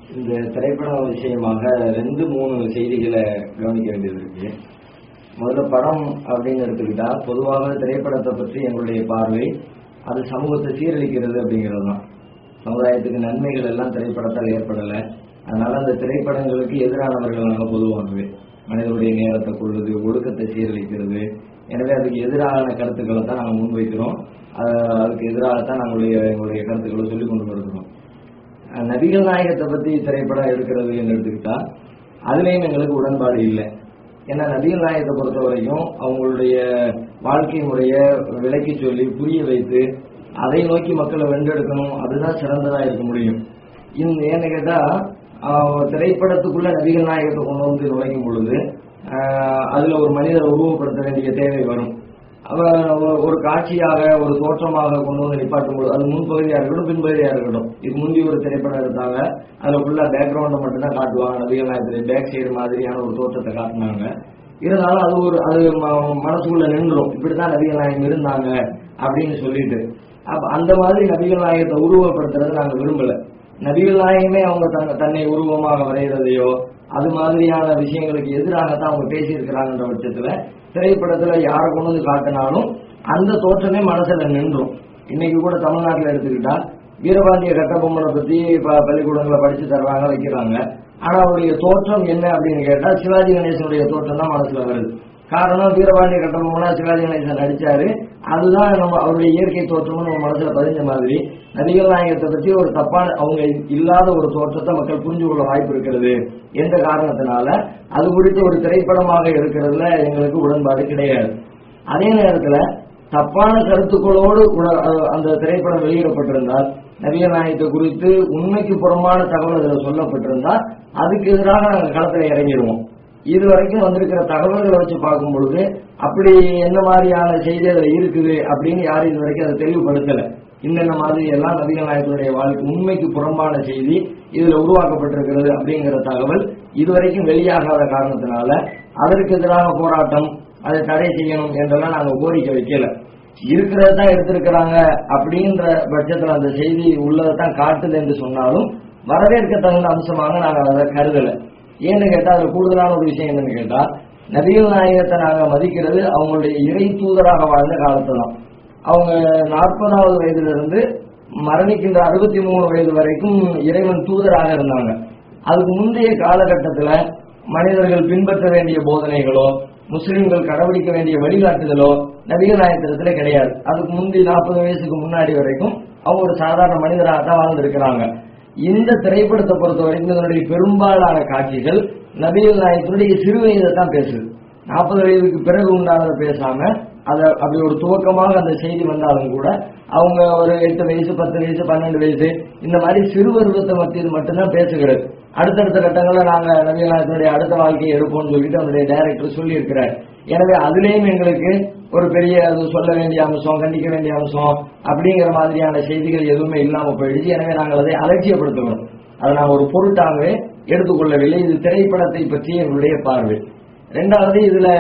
இந்த திரைப்படம் விஷயமாக ரெண்டு மூணு செய்திகளை கவனிக்க வேண்டியது இருக்கு முதல்ல படம் அப்படின்னு எடுத்துக்கிட்டா பொதுவாக திரைப்படத்தை பற்றி எங்களுடைய பார்வை அது சமூகத்தை சீரழிக்கிறது அப்படிங்கிறது தான் சமுதாயத்துக்கு நன்மைகள் எல்லாம் திரைப்படத்தால் ஏற்படலை அதனால அந்த திரைப்படங்களுக்கு எதிரானவர்கள் நாங்கள் பொதுவாகவே மனிதனுடைய நேரத்தை கொள்ளுது ஒழுக்கத்தை சீரழிக்கிறது எனவே அதுக்கு எதிரான கருத்துக்களை தான் நாங்கள் முன்வைக்கிறோம் அஹ் அதுக்கு எதிராகத்தான் நாங்களுடைய எங்களுடைய கருத்துக்களை சொல்லிக் கொண்டு வருகிறோம் அஹ் நபிகள் நாயகத்தை பத்தி திரைப்படம் எடுக்கிறது என்று எடுத்துக்கிட்டா அதுலேயும் எங்களுக்கு உடன்பாடு இல்லை ஏன்னா நபிகள் நாயகத்தை பொறுத்த வரைக்கும் அவங்களுடைய வாழ்க்கை முறையை விளக்கி சொல்லி புரிய வைத்து அதை நோக்கி மக்களை வென்றெடுக்கணும் அதுதான் சிறந்ததா இருக்க முடியும் இந்த ஏன்னு கேட்டா ஆஹ், திரைப்படத்துக்குள்ள நபிகள் நாயகத்தை கொண்டு வந்து நுழையும் பொழுது ஆஹ், அதுல ஒரு மனிதரை உருவப்படுத்த வேண்டிய தேவை வரும் அவர் ஒரு- ஒரு காட்சியாக ஒரு தோற்றமாக கொண்டு வந்து நிப்பாட்டும் போது அது முன்பகுதியா இருக்கட்டும் பின்பகுதியா இருக்கட்டும் இது முந்தி ஒரு திரைப்படம் எடுத்தாங்க அதுல ஃபுல்லா பேக்ரவுண்டை மட்டும் தான் காட்டுவாங்க நபிகள் நாயகத்துல பேக் சைடு மாதிரியான ஒரு தோற்றத்தை காட்டினாங்க இருந்தாலும் அது ஒரு அது ம- மனசுக்குள்ள நின்றும் இப்படிதான் நபிகள் நாயகம் இருந்தாங்க அப்படின்னு சொல்லிட்டு அப்ப அந்த மாதிரி நபிகள் நாயகத்தை உருவப்படுத்துறது நாங்க விரும்பல நபிகள் நாயகமே அவங்க தன் தன்னை உருவமாக வரைகிறதையோ அது மாதிரியான விஷயங்களுக்கு எதிராகத்தான் அவங்க பேசியிருக்கிறாங்கன்ற பட்சத்துல திரைப்படத்துல யாரை கொண்டு வந்து காட்டினாலும் அந்த தோற்றமே மனசுல நின்றும் இன்னைக்கு கூட தமிழ்நாட்டுல எடுத்துக்கிட்டா வீரபாண்டிய கட்டபொம்மனை பத்தி ப- பள்ளிக்கூடங்களை படிச்சு தர்றாங்க வைக்கிறாங்க ஆனா அவருடைய தோற்றம் என்ன அப்படின்னு கேட்டா சிவாஜி கணேசனுடைய தோற்றம் தான் மனசுல வருது காரணம் வீரபாண்டிய கட்டபொம்மனா சிவாஜி கணேசன் நடிச்சாரு அதுதான் நம்ம அவருடைய இயற்கை தோற்றம்னு நம்ம மனசுல பதிஞ்ச மாதிரி நபிகள் நாயகத்தை பத்தி ஒரு தப்பான அவங்க இல்லாத ஒரு தோற்றத்தை மக்கள் புரிஞ்சு கொள்ள வாய்ப்பு இருக்கிறது என்ற காரணத்தினால அது குறித்து ஒரு திரைப்படமாக எடுக்கிறதுல எங்களுக்கு உடன்பாடு கிடையாது அதே நேரத்துல தப்பான கருத்துக்களோடு உட- அஹ் அந்த திரைப்படம் வெளியிடப்பட்டிருந்தால் நபிகள் நாயகத்தை குறித்து உண்மைக்கு புறம்பான தகவல் அதில் சொல்லப்பட்டிருந்தால் அதுக்கு எதிராக நாங்கள் களத்தில் இறங்கிடுவோம் இது வரைக்கும் வந்திருக்கிற தகவல்களை வச்சு பார்க்கும் பொழுது அப்படி என்ன மாதிரியான செய்தி அதில் இருக்குது அப்படின்னு யாரும் இது வரைக்கும் அதை தெளிவுபடுத்தல இன்னென்ன மாதிரி எல்லாம் நபிகள் நாயகத்தினுடைய வாழ்க்கை உண்மைக்கு புறம்பான செய்தி இதுல உருவாக்கப்பட்டிருக்கிறது அப்படிங்கிற தகவல் இதுவரைக்கும் வெளியாகாத காரணத்தினால அதற்கு எதிராக போராட்டம் அதை தடை செய்யணும் என்றெல்லாம் நாங்க கோரிக்கை வைக்கல இருக்கிறத தான் எடுத்திருக்கிறாங்க அப்படின்ற பட்சத்துல அந்த செய்தி உள்ளதான் காட்டுது என்று சொன்னாலும் வரவேற்க தகுந்த அம்சமாக நாங்க அதை கருதல ஏன்னு கேட்டா அதுல கூடுதலான ஒரு விஷயம் என்னன்னு கேட்டா நபிகள் நாயகத்தை நாங்க மதிக்கிறது அவங்களுடைய இறை தூதராக வாழ்ந்த காலத்துல தான் அவங்க நாற்பதாவது வயதுல இருந்து மரணிக்கின்ற அறுபத்தி மூணு வயது வரைக்கும் இறைவன் தூதராக இருந்தாங்க அதுக்கு முந்தைய காலகட்டத்துல மனிதர்கள் பின்பற்ற வேண்டிய போதனைகளோ முஸ்லிம்கள் கடைபிடிக்க வேண்டிய வழிகாட்டுதலோ நபிகள் நாயகத்திடத்துல கிடையாது அதுக்கு முந்தி நாற்பது வயசுக்கு முன்னாடி வரைக்கும் அவங்க ஒரு சாதாரண மனிதராக தான் வாழ்ந்திருக்கிறாங்க இந்த திரைப்படத்தை பொறுத்த வரைக்கும் இதனுடைய பெரும்பாலான காட்சிகள் நபிகள் நாயகத்தினுடைய சிறு வயதை தான் பேசுது நாற்பது வயதுக்கு பிறகு உண்டானதை பேசாம அத அப்படி ஒரு துவக்கமாக அந்த செய்தி வந்தாலும் கூட அவங்க ஒரு எட்டு வயசு பத்து வயசு பன்னெண்டு வயசு இந்த மாதிரி சிறு பருவத்தை மத்தியில் மட்டும்தான் பேசுகிறது அடுத்தடுத்த கட்டங்கள்ல நாங்க நபிகள் நாயகத்தினுடைய அடுத்த வாழ்க்கையை எடுப்போம்னு சொல்லிட்டு அவருடைய டைரக்டர் சொல்லி இருக்கிறார் எனவே அதுலேயும் எங்களுக்கு ஒரு பெரிய அது சொல்ல வேண்டிய அம்சம் கண்டிக்க வேண்டிய அம்சம் அப்படிங்கிற மாதிரியான செய்திகள் எதுவுமே இல்லாம போயிடுச்சு எனவே நாங்கள் அதை அலட்சியப்படுத்துகிறோம் அதை நாங்கள் ஒரு பொருட்டாகவே எடுத்துக்கொள்ளவில்லை இது திரைப்படத்தை பற்றி எங்களுடைய பார்வை ரெண்டாவது இதுல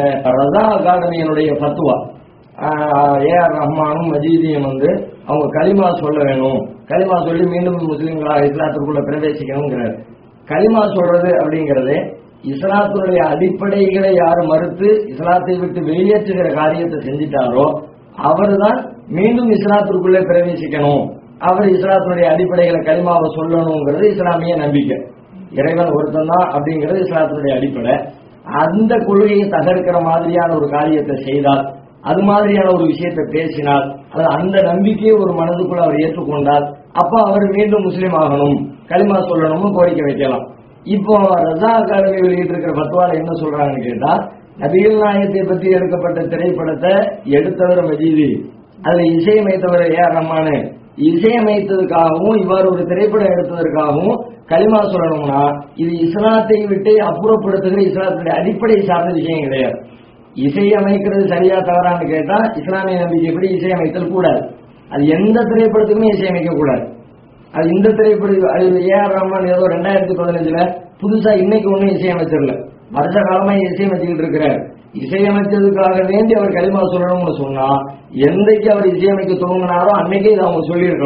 ரதா அகாடமியினுடைய பத்துவா ஏ ஆர் ரஹ்மானும் மஜீதியும் வந்து அவங்க களிமா சொல்ல வேணும் களிமா சொல்லி மீண்டும் முஸ்லிம்களாக இஸ்லாத்திற்குள்ள பிரவேசிக்கணுங்கிறார் களிமா சொல்றது அப்படிங்கிறது இஸ்லாத்தினுடைய அடிப்படைகளை யார் மறுத்து இஸ்லாத்தை விட்டு வெளியேற்றுகிற காரியத்தை செஞ்சிட்டாரோ அவர்தான் மீண்டும் இஸ்லாத்திற்குள்ளே பிரவேசிக்கணும் அவர் இஸ்லாத்தினுடைய அடிப்படைகளை களிமாவை சொல்லணுங்கிறது இஸ்லாமிய நம்பிக்கை இறைவன் ஒருத்தன் தான் அப்படிங்கிறது இஸ்லாத்தினுடைய அடிப்படை அந்த கொள்கையை தகர்க்கிற மாதிரியான ஒரு காரியத்தை செய்தால் அது மாதிரியான ஒரு விஷயத்தை பேசினால் அது அந்த நம்பிக்கையை ஒரு மனதுக்குள்ள அவர் ஏற்றுக்கொண்டால் அப்ப அவர் மீண்டும் முஸ்லீம் ஆகணும் களிமா சொல்லணும்னு கோரிக்கை வைக்கலாம் இப்போ ரஜா அகாடமி வெளியிட்டு இருக்கிற பத்வால என்ன சொல்றாங்கன்னு கேட்டா நபிகள் நாயகத்தை பற்றி எடுக்கப்பட்ட திரைப்படத்தை எடுத்தவர் மஜீதி அதுல இசையமைத்தவர் ஏ ஆர் ரஹ்மானு இசையமைத்ததுக்காகவும் இவ்வாறு ஒரு திரைப்படம் எடுத்ததற்காகவும் களிமா சொல்லணும்னா இது இஸ்லாத்தை விட்டு அப்புறப்படுத்துகிற இஸ்லாத்தினுடைய அடிப்படை சார்ந்த விஷயம் கிடையாது இசையமைக்கிறது சரியா தவறான்னு கேட்டா இஸ்லாமிய நம்பிக்கைப்படி இசையமைத்தல் கூடாது அது எந்த திரைப்படத்துக்குமே இசையமைக்க கூடாது அது இந்த திரைப்படம் அது ஏ ஆர் ரஹ்மான் ஏதோ ரெண்டாயிரத்தி பதினஞ்சுல புதுசா இன்னைக்கு ஒன்றும் இசையமைச்சிடல வருஷ காலமா இசையமைச்சுக்கிட்டு இருக்கிறார் இசையமைச்சதுக்காக வேண்டி அவர் களிமா சொல்லணும்னு சொன்னா எந்தைக்கு அவர் இசையமைக்க துவங்கினாரோ அன்னைக்கே இதை அவங்க சொல்லியிருக்கணும்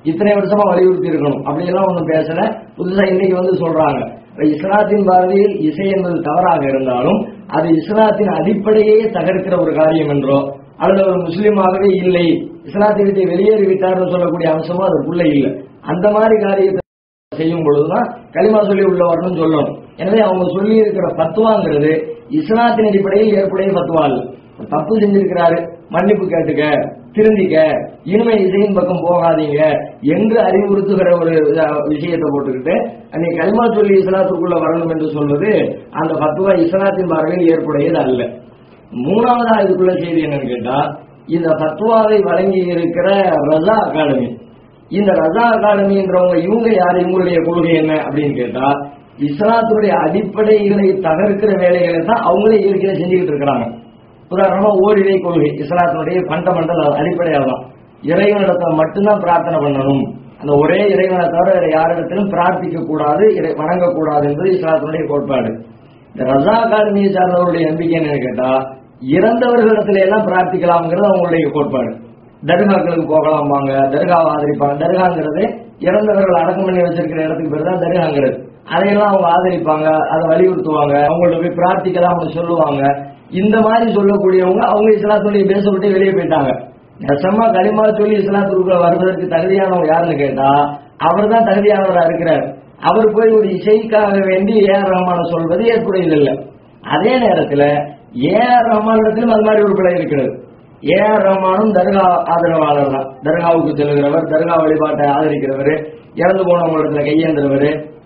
இத்தனை வருஷமா வலியுறுத்தி இருக்கணும் அப்படி எல்லாம் ஒண்ணும் பேசல புதுசா இன்னைக்கு வந்து சொல்றாங்க இப்ப இஸ்லாத்தின் பார்வையில் இசை என்பது தவறாக இருந்தாலும் அது இஸ்லாத்தின் அடிப்படையே தகர்க்கிற ஒரு காரியம் என்றோ அல்லது ஒரு முஸ்லீமாகவே இல்லை இஸ்லாத்தை விட்டு வெளியேறி விட்டார்னு சொல்லக்கூடிய அம்சமும் அதுக்குள்ள இல்லை அந்த மாதிரி காரியத்தை செய்யும் பொழுதுதான் களிமா சொல்லி உள்ளவர்னு சொல்லணும் எனவே அவங்க சொல்லி இருக்கிற பத்துவாங்கிறது இஸ்லாத்தின் அடிப்படையில் ஏற்புடைய பத்துவா இல்ல தப்பு செஞ்சிருக்கிறாரு மன்னிப்பு கேட்டுக்க திருந்திக்க இனிமே இசையின் பக்கம் போகாதீங்க என்று அறிவுறுத்துகிற ஒரு அஹ், விஷயத்தை போட்டுக்கிட்டு நீ களிமா சொல்லி இஸ்லாத்துக்குள்ள வரணும் என்று சொல்வது அந்த பத்துவா இஸ்லாத்தின் பார்வையில் ஏற்புடையது அல்ல மூணாவதா இதுக்குள்ள செய்தி என்னன்னு கேட்டா இந்த பத்துவாவை வழங்கி இருக்கிற ரஜா அகாடமி இந்த ரஜா அகாடமின்றவங்க இவங்க யாரு இவங்களுடைய கொள்கை என்ன அப்படின்னு கேட்டா இஸ்லாத்துடைய அடிப்படைகளை தகர்க்கிற வேலைகளை தான் அவங்களே ஏற்கனவே செஞ்சுக்கிட்டு இருக்கிறாங்க உதாரணமா ஓரிரை கொள்கை இஸ்லாத்தினுடைய ஃபண்டமெண்டல் அடிப்படையாக தான் இறைவனிடத்தில் மட்டும்தான் பிரார்த்தனை பண்ணணும் அந்த ஒரே இறைவனை தவிர வேற யாரிடத்திலும் பிரார்த்திக்க கூடாது இறை- வணங்கக்கூடாது என்பது இஸ்லாத்தினுடைய கோட்பாடு இந்த ரஜா அகாடமியை சார்ந்தவருடைய நம்பிக்கை என்னன்னு கேட்டா இறந்தவர்களிடத்துல எல்லாம் பிரார்த்திக்கலாம்ங்கிறது அவங்களுடைய கோட்பாடு தர்காக்களுக்கு போகலாம்பாங்க தர்காவை ஆதரிப்பாங்க தர்காங்கிறது இறந்தவர்கள் அடக்கம் பண்ணி வச்சிருக்கிற இடத்துக்கு பேர் தான் தர்காங்கிறது அதையெல்லாம் அவங்க ஆதரிப்பாங்க அதை வலியுறுத்துவாங்க அவங்கள்ட்ட போய் பிரார்த்திக்கலாம் சொல்லுவாங்க இந்த மாதிரி சொல்லக்கூடியவங்க அவங்க இஸ்லாத்துடைய பேச விட்டு வெளியே போயிட்டாங்க நெசமா களிமா சொல்லி இஸ்லாத்துக்குள்ள வருவதற்கு தகுதியானவங்க யாருன்னு கேட்டா அவர் தான் தகுதியானவரா இருக்கிறார் அவர் போய் ஒரு இசைக்காக வேண்டி ஏ ஆர் ரஹ்மான சொல்வது ஏற்புடையதில்லை அதே நேரத்துல ஏ ஆர் ரஹ்மானிடத்திலும் அது மாதிரி ஒரு பிழை இருக்கிறது ஏ ஆர் ரஹ்மானும் தர்கா ஆதரவாளர் தான் தர்காவுக்கு செல்கிறவர் தர்கா வழிபாட்டை ஆதரிக்கிறவர் இறந்து போனவங்களிடத்துல கையேந்திரவர்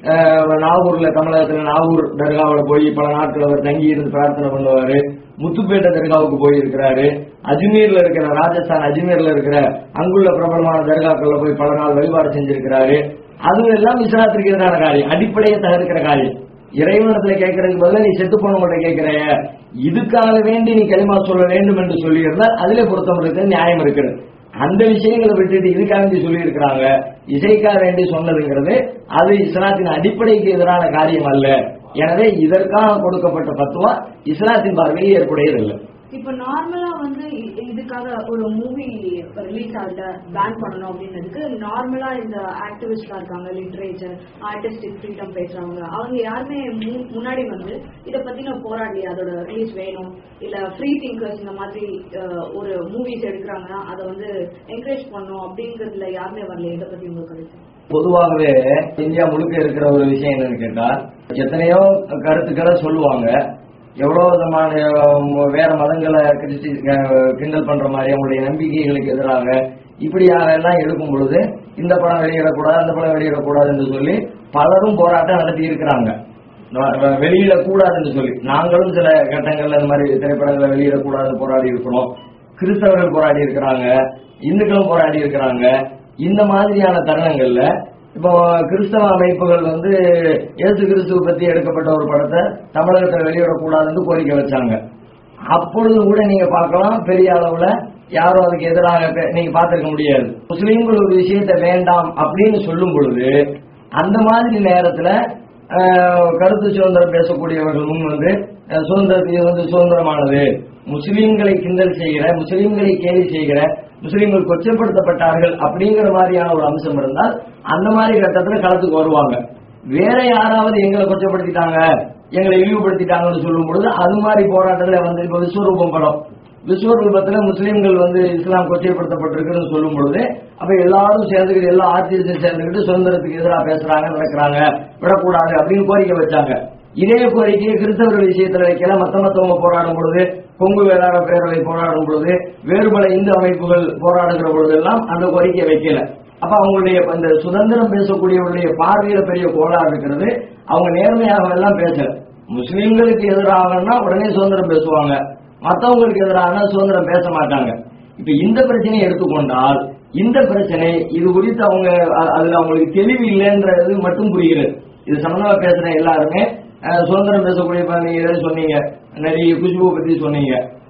நாகூர்ல தமிழகத்துல நாகூர் தர்காவில் போய் பல நாட்கள் அவர் தங்கி இருந்து பிரார்த்தனை பண்ணுவாரு முத்துப்பேட்டை தர்காவுக்கு போயிருக்கிறாரு அஜ்மீர்ல இருக்கிற ராஜஸ்தான் அஜ்மீர்ல இருக்கிற அங்குள்ள பிரபலமான தர்காக்கள்ல போய் பல நாள் வழிபாடு செஞ்சிருக்கிறாரு அதுவும் எல்லாம் இஸ்லாத்திற்கு எதிரான காரியம் அடிப்படையை தகர்க்கிற காரியம் இறைவனத்துல கேட்கறதுக்கு பதிலா நீ செத்து போனவங்கள்ட்ட கேட்கிற இதுக்காக வேண்டி நீ களிமா சொல்ல வேண்டும் என்று சொல்லியிருந்தால் அதிலே பொருத்தம் இருக்கு நியாயம் இருக்கிறது அந்த விஷயங்களை விட்டுட்டு இதுக்காக வேண்டி சொல்லி இருக்கிறாங்க இசைக்காக வேண்டி சொன்னதுங்கிறது அது இஸ்லாத்தின் அடிப்படைக்கு எதிரான காரியம் அல்ல எனவே இதற்காக கொடுக்கப்பட்ட பத்துவா இஸ்லாத்தின் பார்வையில் ஏற்புடையதில்லை இப்ப நார்மலா வந்து இ- இதுக்காக ஒரு மூவி ரிலீஸ் ஆகல பேன் பண்ணணும் அப்படின்றதுக்கு நார்மலா இந்த ஆக்டிவிஸ்டா இருக்காங்க லிட்ரேச்சர் ஆர்டிஸ்டிக் ஃப்ரீடம் பேசுறவங்க அவங்க யாருமே மு- முன்னாடி வந்து இத பத்தி நான் போராடி அதோட ரிலீஸ் வேணும் இல்ல ஃப்ரீ திங்கர்ஸ் இந்த மாதிரி அஹ், ஒரு மூவிஸ் எடுக்கிறாங்கன்னா அதை வந்து என்கரேஜ் பண்ணணும் அப்படிங்கறதுல யாருமே வரல இதை பத்தி உங்களுக்கு கருத்து பொதுவாகவே இந்தியா முழுக்க இருக்கிற ஒரு விஷயம் என்னன்னு கேட்டா எத்தனையோ கருத்துக்களை சொல்லுவாங்க எவ்வளவு விதமான அஹ், வேற மதங்களை கிறிஸ்டி அஹ், கிண்டல் பண்ற மாதிரி அவங்களுடைய நம்பிக்கைகளுக்கு எதிராக இப்படியாக எல்லாம் எடுக்கும் பொழுது இந்த படம் வெளியிடக்கூடாது அந்த படம் வெளியிடக்கூடாது என்று சொல்லி பலரும் போராட்டம் நடத்தி இருக்கிறாங்க வெளியிட கூடாதுன்னு சொல்லி நாங்களும் சில கட்டங்கள்ல இந்த மாதிரி திரைப்படங்களை வெளியிடக்கூடாதுன்னு போராடி இருக்கிறோம் கிறிஸ்தவர்கள் போராடி இருக்கிறாங்க இந்துக்களும் போராடி இருக்கிறாங்க இந்த மாதிரியான தருணங்கள்ல இப்போ கிறிஸ்தவ அமைப்புகள் வந்து இயேசு கிறிஸ்துவ பத்தி எடுக்கப்பட்ட ஒரு படத்தை தமிழகத்தில் வெளியிடக்கூடாதுன்னு கோரிக்கை வச்சாங்க அப்பொழுது கூட நீங்க பார்க்கலாம் பெரிய அளவுல யாரும் அதுக்கு எதிராக பே- நீங்க பார்த்திருக்க முடியாது முஸ்லீம்கள் ஒரு விஷயத்தை வேண்டாம் அப்படின்னு சொல்லும் பொழுது அந்த மாதிரி நேரத்துல ஆஹ், கருத்து சுதந்திரம் பேசக்கூடியவர்கள் முன் வந்து அஹ், சுதந்திரத்துக்கு இது வந்து சுதந்திரமானது முஸ்லீம்களை கிண்டல் செய்கிற முஸ்லீம்களை கேலி செய்கிற முஸ்லீம்கள் கொச்சப்படுத்தப்பட்டார்கள் அப்படிங்கிற மாதிரியான ஒரு அம்சம் இருந்தால் அந்த மாதிரி கட்டத்துல களத்துக்கு வருவாங்க வேற யாராவது எங்களை கொச்சப்படுத்திட்டாங்க எங்களை இழிவுபடுத்திட்டாங்கன்னு சொல்லும் பொழுது அது மாதிரி போராட்டத்துல வந்து இப்ப விஸ்வரூபம் படம் விஸ்வரூபத்துல முஸ்லீம்கள் வந்து இஸ்லாம் கொச்சைப்படுத்தப்பட்டிருக்குன்னு சொல்லும் பொழுது அப்ப எல்லாரும் சேர்ந்துக்கிட்டு எல்லா ஆர்டிஸ்டும் சேர்ந்துக்கிட்டு சுதந்திரத்துக்கு எதிராக பேசுறாங்க நடக்கிறாங்க விடக்கூடாது அப்படின்னு கோரிக்கை வச்சாங்க இதே கோரிக்கையை கிறிஸ்தவர்கள் விஷயத்துல வைக்கல மத்த மத்தவங்க போராடும் பொழுது கொங்கு வேளாண் பேரவை போராடும் பொழுது வேறு பல இந்து அமைப்புகள் போராடுகிற பொழுதெல்லாம் அந்த கோரிக்கையை வைக்கல அப்ப அவங்களுடைய அந்த சுதந்திரம் பேசக்கூடியவருடைய பார்வையில பெரிய கோளாறு இருக்கிறது அவங்க நேர்மையாக எல்லாம் பேசல முஸ்லிம்களுக்கு எதிராகனா உடனே சுதந்திரம் பேசுவாங்க மத்தவங்களுக்கு எதிராக சுதந்திரம் பேச மாட்டாங்க இப்ப இந்த பிரச்சனையை எடுத்துக்கொண்டால் இந்த பிரச்சனை இது குறித்து அவங்க அ- அதுல அவங்களுக்கு தெளிவு இல்லைன்றது மட்டும் புரிகிறது இது சம்பந்தமா பேசுற எல்லாருமே அஹ், சுதந்திரம் பேசக்கூடிய இப்ப நீங்க எதாவது சொன்னீங்க நடிகை குஷ்பு பத்தி சொன்னீங்க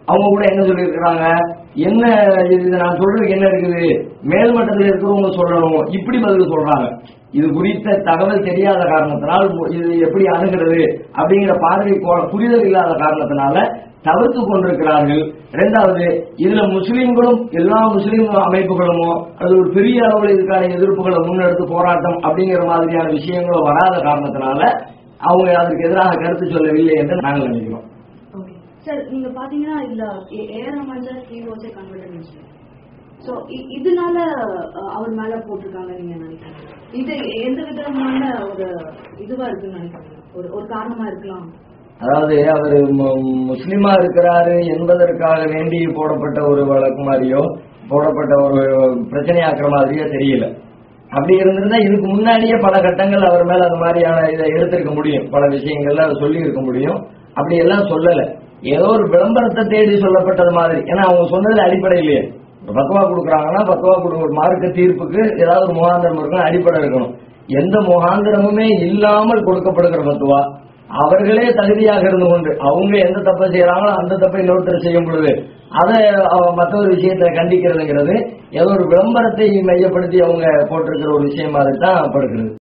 அவங்க கூட என்ன சொல்லியிருக்கிறாங்க என்ன இது இது நான் சொல்றதுக்கு என்ன இருக்குது மேல்மட்டத்தில் இருக்கிறவங்க சொல்லணும் இப்படி பதில் சொல்றாங்க இது குறித்த தகவல் தெரியாத காரணத்தினால் இது எப்படி அணுகிறது அப்படிங்கிற பார்வை கோ- புரிதல் இல்லாத காரணத்தினால தவிர்த்து கொண்டிருக்கிறார்கள் இரண்டாவது இதுல முஸ்லிம்களும் எல்லா முஸ்லிம் அமைப்புகளுமோ அது ஒரு பெரிய அளவில் இதுக்கான எதிர்ப்புகளை முன்னெடுத்து போராட்டம் அப்படிங்கிற மாதிரியான விஷயங்களும் வராத காரணத்தினால அவங்க அதற்கு எதிராக கருத்து சொல்லவில்லை என்று நாங்கள் நினைக்கிறோம் ஓகே சார் நீங்க பாத்தீங்கன்னா இதுல A R Rahman sir he was a converted Muslim so இதனால அஹ், அவர் மேல போட்டிருக்காங்க நீங்க நினைக்கிறீங்க இது எந்த விதமான ஒரு இதுவா இருக்குன்னு நினைக்கிறீங்க ஒரு ஒரு காரணமா இருக்கலாம் அதாவது அவர் முஸ்லிமா இருக்கிறாரு என்பதற்காக வேண்டி போடப்பட்ட ஒரு வழக்கு மாதிரியோ போடப்பட்ட ஒரு பிரச்சனையாக்குற மாதிரியோ தெரியல அப்படி இருந்திருந்தா இதுக்கு முன்னாடியே பல கட்டங்கள் அவர் மேல அந்த மாதிரியான இதை எடுத்திருக்க முடியும் பல விஷயங்கள்ல சொல்லி இருக்க முடியும் அப்படி எல்லாம் சொல்லல ஏதோ ஒரு விளம்பரத்தை தேடி சொல்லப்பட்டது மாதிரி ஏன்னா அவங்க சொன்னதுல அடிப்படை இல்லையே ஒரு பத்துவா கொடுக்குறாங்கன்னா பத்துவா கொடு ஒரு மார்க்க தீர்ப்புக்கு ஏதாவது ஒரு முகாந்திரம் இருக்கணும் அடிப்படை இருக்கணும் எந்த முகாந்திரமுமே இல்லாமல் கொடுக்கப்படுகிற பத்துவா அவர்களே தகுதியாக இருந்து கொண்டு அவங்க எந்த தப்பை செய்யறாங்களோ அந்த தப்பை இன்னொருத்தர் செய்யும் பொழுது அதை அவ- மற்ற ஒரு விஷயத்தை கண்டிக்கிறதுங்கிறது ஏதோ ஒரு விளம்பரத்தை மையப்படுத்தி அவங்க போட்டிருக்கிற ஒரு விஷயமா தான் படுகிறது